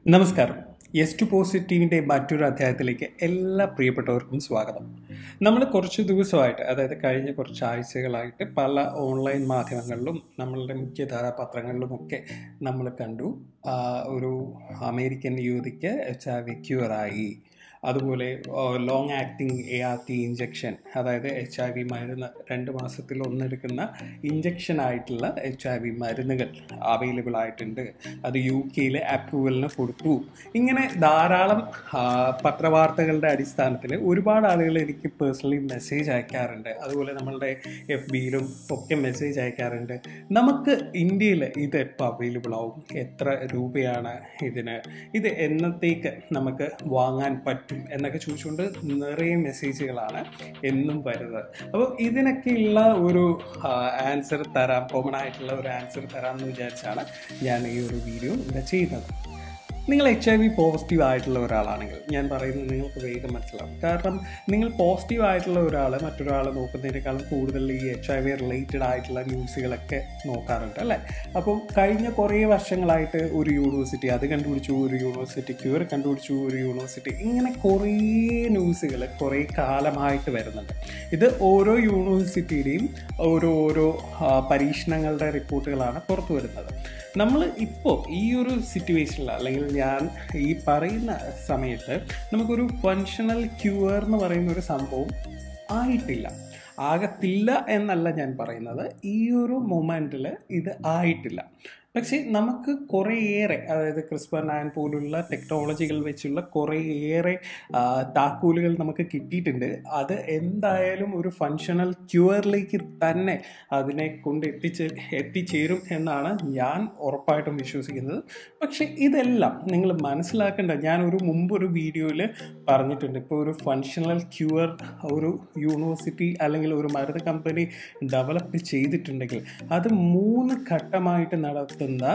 നമസ്കാരം yes to പോസിറ്റീവിൻ്റെ മറ്റൊരു അധ്യായത്തിലേക്ക് എല്ലാ പ്രിയപ്പെട്ടവർക്കും സ്വാഗതം നമ്മൾ കുറച്ച് ദിവസമായിട്ട് അതായത് കഴിഞ്ഞ കുറച്ച് ആഴ്ചകളായിട്ട് പല ഓൺലൈൻ മാധ്യമങ്ങളിലും നമ്മളുടെ മുഖ്യധാര പത്രങ്ങളിലുമൊക്കെ നമ്മൾ കണ്ടു ആ, ഒരു അമേരിക്കൻ യുവതിക്ക് എച്ച് ഐ വി ക്യൂറായി അതുപോലെ long acting A R T injection അതായത് എച്ച് ഐ വി മരുന്ന് രണ്ട് മാസത്തിൽ ഒന്നെടുക്കുന്ന ഇഞ്ചക്ഷൻ ആയിട്ടുള്ള എച്ച് ഐ വി മരുന്നുകൾ അവൈലബിൾ ആയിട്ടുണ്ട് അത് യു കെയിൽ അപ്രൂവലിന് കൊടുത്തു ഇങ്ങനെ ധാരാളം ആ, പത്രവാർത്തകളുടെ അടിസ്ഥാനത്തിൽ ഒരുപാട് ആളുകൾ എനിക്ക് പേഴ്സണലി മെസ്സേജ് അയക്കാറുണ്ട് അതുപോലെ നമ്മളുടെ എഫ് ബിയിലും ഒക്കെ മെസ്സേജ് അയക്കാറുണ്ട് നമുക്ക് ഇന്ത്യയിൽ ഇത് എപ്പോൾ അവൈലബിൾ ആവും എത്ര രൂപയാണ് ഇതിന് ഇത് എന്നത്തേക്ക് നമുക്ക് വാങ്ങാൻ പറ്റും എന്നൊക്കെ ചോദിച്ചുകൊണ്ട് നിറയെ മെസ്സേജുകളാണ് എന്നും വരുന്നത് അപ്പോൾ ഇതിനൊക്കെയുള്ള ഒരു ആൻസർ തരാം കോമൺ ആയിട്ടുള്ള ഒരു ആൻസർ തരാം എന്ന് വിചാരിച്ചാണ് ഞാൻ ഈ ഒരു വീഡിയോ ഇവിടെ ചെയ്യുന്നത് നിങ്ങൾ എച്ച് ഐ വി പോസിറ്റീവ് ആയിട്ടുള്ള ഒരാളാണെങ്കിൽ ഞാൻ പറയുന്നത് നിങ്ങൾക്ക് വേഗം മനസ്സിലാവും കാരണം നിങ്ങൾ പോസിറ്റീവ് ആയിട്ടുള്ള ഒരാൾ മറ്റൊരാൾ നോക്കുന്നതിനേക്കാളും കൂടുതൽ ഈ എച്ച് ഐ വി റിലേറ്റഡ് ആയിട്ടുള്ള ന്യൂസുകളൊക്കെ നോക്കാറുണ്ട് അല്ലേ അപ്പം കഴിഞ്ഞ കുറേ വർഷങ്ങളായിട്ട് ഒരു യൂണിവേഴ്സിറ്റി അത് കണ്ടുപിടിച്ചു ഒരു യൂണിവേഴ്സിറ്റി ക്യൂർ കണ്ടുപിടിച്ചു ഒരു യൂണിവേഴ്സിറ്റി ഇങ്ങനെ കുറേ ന്യൂസുകൾ കുറേ കാലമായിട്ട് വരുന്നുണ്ട് ഇത് ഓരോ യൂണിവേഴ്സിറ്റിയുടെയും ഓരോ ഓരോ ആ, പരീക്ഷണങ്ങളുടെ റിപ്പോർട്ടുകളാണ് പുറത്തു വരുന്നത് നമ്മൾ ഇപ്പോൾ ഈ ഒരു സിറ്റുവേഷനിൽ അല്ലെങ്കിൽ ഞാൻ ഈ പറയുന്ന സമയത്ത് നമുക്കൊരു ഫങ്ഷണൽ ക്യൂർ എന്ന് പറയുന്ന ഒരു സംഭവം ആയിട്ടില്ല ആകത്തില്ല എന്നല്ല ഞാൻ പറയുന്നത് ഈ ഒരു മൊമെൻറ്റിൽ ഇത് ആയിട്ടില്ല പക്ഷേ നമുക്ക് കുറേയേറെ അതായത് ക്രിസ്പർ നയൻ പോലുള്ള ടെക്നോളജികൾ വെച്ചുള്ള കുറേയേറെ ആ, താക്കോലുകൾ നമുക്ക് കിട്ടിയിട്ടുണ്ട് അത് എന്തായാലും ഒരു ഫങ്ഷണൽ ക്യൂറിലേക്ക് തന്നെ അതിനെ കൊണ്ട് എത്തിച്ച് എത്തിച്ചേരും എന്നാണ് ഞാൻ ഉറപ്പായിട്ടും വിശ്വസിക്കുന്നത് പക്ഷേ ഇതെല്ലാം നിങ്ങൾ മനസ്സിലാക്കേണ്ട ഞാൻ ഒരു മുമ്പ് ഒരു വീഡിയോയിൽ പറഞ്ഞിട്ടുണ്ട് ഇപ്പോൾ ഒരു ഫങ്ഷണൽ ക്യൂർ ഒരു യൂണിവേഴ്സിറ്റി അല്ലെങ്കിൽ ഒരു മരുന്ന് കമ്പനി ഡെവലപ്പ് ചെയ്തിട്ടുണ്ടെങ്കിൽ അത് മൂന്ന് ഘട്ടമായിട്ട് നടത്തുന്ന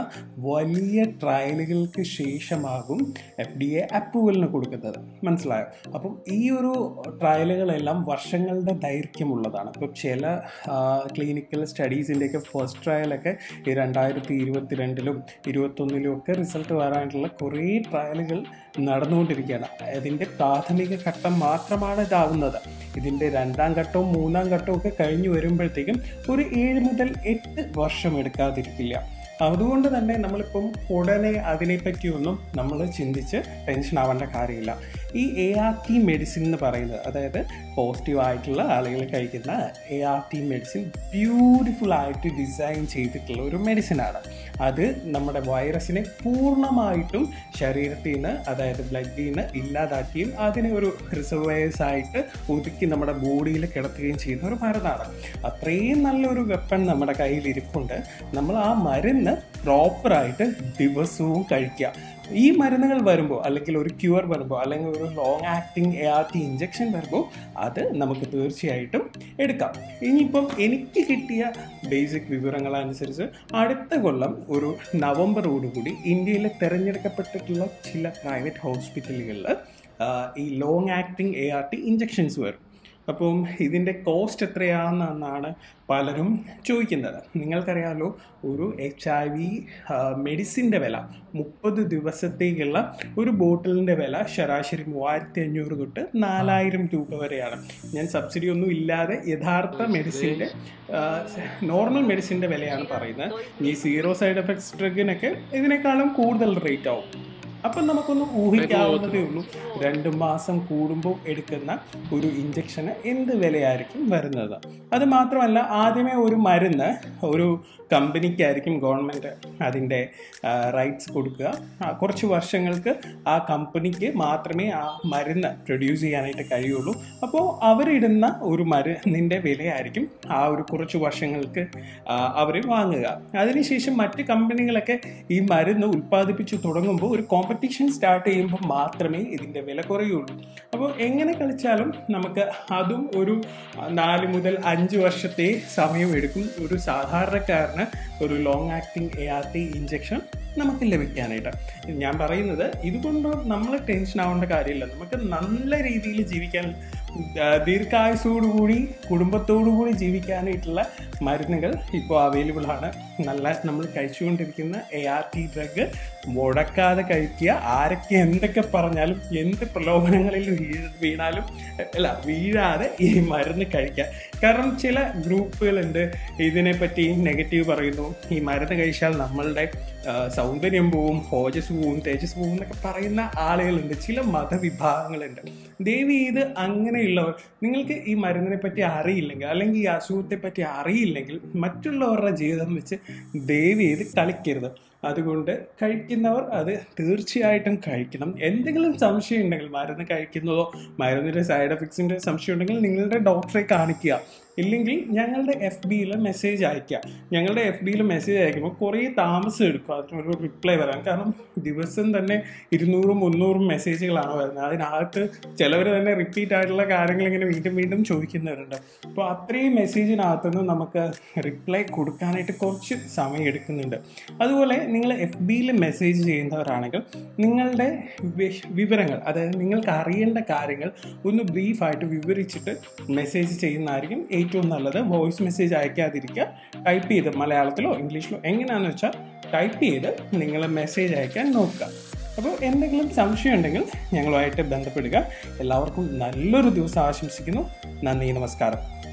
വലിയ ട്രയലുകൾക്ക് ശേഷമാകും എഫ് ഡി എ അപ്രൂവലിന് കൊടുക്കുന്നത് മനസ്സിലായോ അപ്പം ഈ ഒരു ട്രയലുകളെല്ലാം വർഷങ്ങളുടെ ദൈർഘ്യമുള്ളതാണ് ഇപ്പോൾ ചില ക്ലിനിക്കൽ സ്റ്റഡീസിൻ്റെയൊക്കെ ഫസ്റ്റ് ട്രയലൊക്കെ ഈ രണ്ടായിരത്തി ഇരുപത്തിരണ്ടിലും ഇരുപത്തൊന്നിലും ഒക്കെ റിസൾട്ട് വരാനായിട്ടുള്ള കുറേ ട്രയലുകൾ നടന്നുകൊണ്ടിരിക്കുകയാണ് അതിൻ്റെ പ്രാഥമിക ഘട്ടം മാത്രമാണ് ഇതാവുന്നത് ഇതിൻ്റെ രണ്ടാം ഘട്ടവും മൂന്നാം ഘട്ടവും ഒക്കെ കഴിഞ്ഞു വരുമ്പോഴത്തേക്കും ഒരു ഏഴ് മുതൽ എട്ട് വർഷം എടുക്കാതിരിക്കില്ല അതുകൊണ്ട് തന്നെ നമ്മളിപ്പം ഉടനെ അതിനെപ്പറ്റിയൊന്നും നമ്മൾ ചിന്തിച്ച് ടെൻഷൻ ആവേണ്ട കാര്യമില്ല ഈ എ ആർ ടി മെഡിസിൻ എന്ന് പറയുന്നത് അതായത് പോസിറ്റീവ് ആയിട്ടുള്ള ആളുകൾ കഴിക്കുന്ന A R T medicine beautiful ആയിട്ട് ഡിസൈൻ ചെയ്തിട്ടുള്ള ഒരു മെഡിസിനാണ് അത് നമ്മുടെ വൈറസിനെ പൂർണ്ണമായിട്ടും ശരീരത്തിൽ നിന്ന് അതായത് ബ്ലഡിൽ നിന്ന് ഇല്ലാതാക്കുകയും അതിനെ ഒരു റിസർവേഴ്സ് ആയിട്ട് ഒതുക്കി നമ്മുടെ ബോഡിയിൽ കിടത്തുകയും ചെയ്യുന്ന ഒരു മരുന്നാണ് അത്രയും നല്ലൊരു വെപ്പൺ നമ്മുടെ കയ്യിൽ ഇരിപ്പുണ്ട് നമ്മൾ ആ മരുന്ന് പ്രോപ്പറായിട്ട് ദിവസവും കഴിക്കുക ഈ മരുന്നുകൾ വരുമ്പോൾ അല്ലെങ്കിൽ ഒരു ക്യൂർ വരുമ്പോൾ അല്ലെങ്കിൽ ഒരു long acting A R T injection വരുമ്പോൾ അത് നമുക്ക് തീർച്ചയായിട്ടും എടുക്കാം ഇനിയിപ്പം എനിക്ക് കിട്ടിയ ബേസിക് വിവരങ്ങൾ അനുസരിച്ച് അടുത്ത കൊല്ലം ഒരു നവംബറോടുകൂടി ഇന്ത്യയിൽ തിരഞ്ഞെടുക്കപ്പെട്ടിട്ടുള്ള ചില പ്രൈവറ്റ് ഹോസ്പിറ്റലുകളിൽ ഈ long acting A R T injections വരും അപ്പം ഇതിൻ്റെ കോസ്റ്റ് എത്രയാണെന്നാണ് പലരും ചോദിക്കുന്നത് നിങ്ങൾക്കറിയാമല്ലോ ഒരു എച്ച് ഐ വി മെഡിസിൻ്റെ വില മുപ്പത് ദിവസത്തേക്കുള്ള ഒരു ബോട്ടിലിൻ്റെ വില ശരാശരി മൂവായിരത്തി അഞ്ഞൂറ് തൊട്ട് നാലായിരം രൂപ വരെയാണ് ഞാൻ സബ്സിഡി ഒന്നും ഇല്ലാതെ യഥാർത്ഥ മെഡിസിൻ്റെ നോർമൽ മെഡിസിൻ്റെ വിലയാണ് പറയുന്നത് ഈ സീറോ സൈഡ് എഫക്ട്സ് ഡ്രഗിനൊക്കെ ഇതിനേക്കാളും കൂടുതൽ റേറ്റ് ആവും അപ്പം നമുക്കൊന്ന് ഊഹിക്കാവുന്നതേ ഉള്ളൂ രണ്ട് മാസം കൂടുമ്പോൾ എടുക്കുന്ന ഒരു ഇഞ്ചക്ഷന് എന്ത് വിലയായിരിക്കും വരുന്നത് അത് മാത്രമല്ല ആദ്യമേ ഒരു മരുന്ന് ഒരു കമ്പനിക്കായിരിക്കും ഗവൺമെൻറ് അതിൻ്റെ റൈറ്റ്സ് കൊടുക്കുക ആ, കുറച്ച് വർഷങ്ങൾക്ക് ആ കമ്പനിക്ക് മാത്രമേ ആ മരുന്ന് പ്രൊഡ്യൂസ് ചെയ്യാനായിട്ട് കഴിയുള്ളൂ അപ്പോൾ അവരിടുന്ന ഒരു മരുന്നിൻ്റെ വിലയായിരിക്കും ആ ഒരു കുറച്ച് വർഷങ്ങൾക്ക് അവർ വാങ്ങുക അതിനുശേഷം മറ്റ് കമ്പനികളൊക്കെ ഈ മരുന്ന് ഉൽപ്പാദിപ്പിച്ച് തുടങ്ങുമ്പോൾ ഒരു കോമ്പറ്റീഷൻ സ്റ്റാർട്ട് ചെയ്യുമ്പോൾ മാത്രമേ ഇതിൻ്റെ വില കുറയുള്ളൂ അപ്പോൾ എങ്ങനെ കളിച്ചാലും നമുക്ക് അതും ഒരു നാല് മുതൽ അഞ്ച് വർഷത്തെ സമയം എടുക്കും ഒരു സാധാരണക്കാരന് ഒരു long acting A R T injection നമുക്ക് ലഭിക്കാനായിട്ട് ഞാൻ പറയുന്നത് ഇതുകൊണ്ട് നമ്മൾ ടെൻഷൻ ആവേണ്ട കാര്യമില്ല നമുക്ക് നല്ല രീതിയിൽ ജീവിക്കാൻ ആ, ദീർഘായുസോടുകൂടി കുടുംബത്തോടുകൂടി ജീവിക്കാനായിട്ടുള്ള മരുന്നുകൾ ഇപ്പോൾ അവൈലബിൾ ആണ് നല്ല നമ്മൾ കഴിച്ചുകൊണ്ടിരിക്കുന്ന എ ആർ ടി ഡ്രഗ് മുടക്കാതെ കഴിക്കുക ആരൊക്കെ എന്തൊക്കെ പറഞ്ഞാലും എന്ത് പ്രലോഭനങ്ങളിൽ വീഴ വീണാലും അല്ല വീഴാതെ ഈ മരുന്ന് കഴിക്കുക കാരണം ചില ഗ്രൂപ്പുകളുണ്ട് ഇതിനെപ്പറ്റി നെഗറ്റീവ് പറയുന്നു ഈ മരുന്ന് കഴിച്ചാൽ നമ്മളുടെ ആ, സൗന്ദര്യം പോവും ഓജസ് പോവും തേജസ് പോവും എന്നൊക്കെ പറയുന്ന ആളുകളുണ്ട് ചില മതവിഭാഗങ്ങളുണ്ട് ദേവി ഇത് അങ്ങനെയുള്ളവർ നിങ്ങൾക്ക് ഈ മരുന്നിനെ പറ്റി അറിയില്ലെങ്കിൽ അല്ലെങ്കിൽ ഈ അസുഖത്തെ പറ്റി അറിയില്ലെങ്കിൽ മറ്റുള്ളവരുടെ ജീവിതം വെച്ച് ദേവി ഇത് കളിക്കരുത് അതുകൊണ്ട് കഴിക്കുന്നവർ അത് തീർച്ചയായിട്ടും കഴിക്കണം എന്തെങ്കിലും സംശയം ഉണ്ടെങ്കിൽ മരുന്ന് കഴിക്കുന്നതോ മരുന്നിൻ്റെ സൈഡ് എഫക്ട്സിൻ്റെ സംശയം ഉണ്ടെങ്കിൽ നിങ്ങളുടെ ഡോക്ടറെ കാണിക്കുക ഇല്ലെങ്കിൽ ഞങ്ങളുടെ എഫ് ബിയിൽ മെസ്സേജ് അയക്കുക ഞങ്ങളുടെ എഫ് ബിയിൽ മെസ്സേജ് അയക്കുമ്പോൾ കുറേ താമസം എടുക്കും അതിനൊരു റിപ്ലൈ വരാൻ കാരണം ദിവസം തന്നെ ഇരുന്നൂറും മുന്നൂറും മെസ്സേജുകളാണ് വരുന്നത് അതിനകത്ത് ചിലവർ തന്നെ റിപ്പീറ്റ് ആയിട്ടുള്ള കാര്യങ്ങൾ ഇങ്ങനെ വീണ്ടും വീണ്ടും ചോദിക്കുന്നവരുണ്ട് അപ്പോൾ അത്രയും മെസ്സേജിനകത്തുനിന്ന് നമുക്ക് റിപ്ലൈ കൊടുക്കാനായിട്ട് കുറച്ച് സമയം എടുക്കുന്നുണ്ട് അതുപോലെ നിങ്ങൾ എഫ് ബിയിൽ മെസ്സേജ് ചെയ്യുന്നവരാണെങ്കിൽ നിങ്ങളുടെ വി- വിവരങ്ങൾ അതായത് നിങ്ങൾക്ക് അറിയേണ്ട കാര്യങ്ങൾ ഒന്ന് ബ്രീഫായിട്ട് വിവരിച്ചിട്ട് മെസ്സേജ് ചെയ്യുന്നതായിരിക്കും ഏറ്റവും നല്ലത് വോയിസ് മെസ്സേജ് അയക്കാതിരിക്കുക ടൈപ്പ് ചെയ്ത് മലയാളത്തിലോ ഇംഗ്ലീഷിലോ എങ്ങനെയാണെന്ന് വെച്ചാൽ ടൈപ്പ് ചെയ്ത് നിങ്ങൾ മെസ്സേജ് അയക്കാൻ നോക്കുക അപ്പോൾ എന്തെങ്കിലും സംശയം ഉണ്ടെങ്കിൽ ഞങ്ങളുമായിട്ട് ബന്ധപ്പെടുക എല്ലാവർക്കും നല്ലൊരു ദിവസം ആശംസിക്കുന്നു നന്ദി നമസ്കാരം